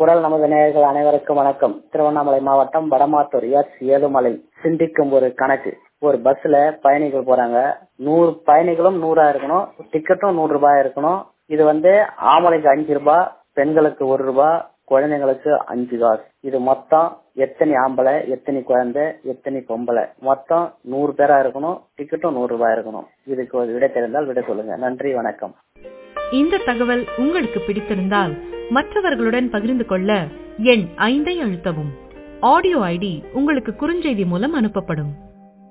குரல் நமது நேயர்கள் அனைவருக்கும் வணக்கம் திருவண்ணாமலை மாவட்டம் வடமாத்தூர் எஸ் ஏழுமலை சிந்திக்கும் ஒரு கணக்கு ஒரு பஸ்ல பயணிகள் போறாங்க நூறு பயணிகளும் நூறா இருக்கணும் டிக்கெட்டும் நூறு ரூபாய் இருக்கணும் இது வந்து ஆம்பளைக்கு அஞ்சு ரூபாய் பெண்களுக்கு ஒரு ரூபாய் குழந்தைங்களுக்கு அஞ்சு காசு இது மொத்தம் எத்தனை ஆம்பளை எத்தனை குழந்தை எத்தனை பொம்பளை மொத்தம் நூறு பேரா இருக்கணும் டிக்கெட்டும் நூறு ரூபாய் இருக்கணும் இதுக்கு ஒரு விடை தெரிந்தால் விடை சொல்லுங்க நன்றி வணக்கம் இந்த தகவல் உங்களுக்கு பிடித்திருந்தால் மற்றவர்களுடன் பகிர்ந்து கொள்ள எண் ஐந்தை அழுத்தவும் ஆடியோ ஐடி உங்களுக்கு குறுஞ்செய்தி மூலம் அனுப்பப்படும்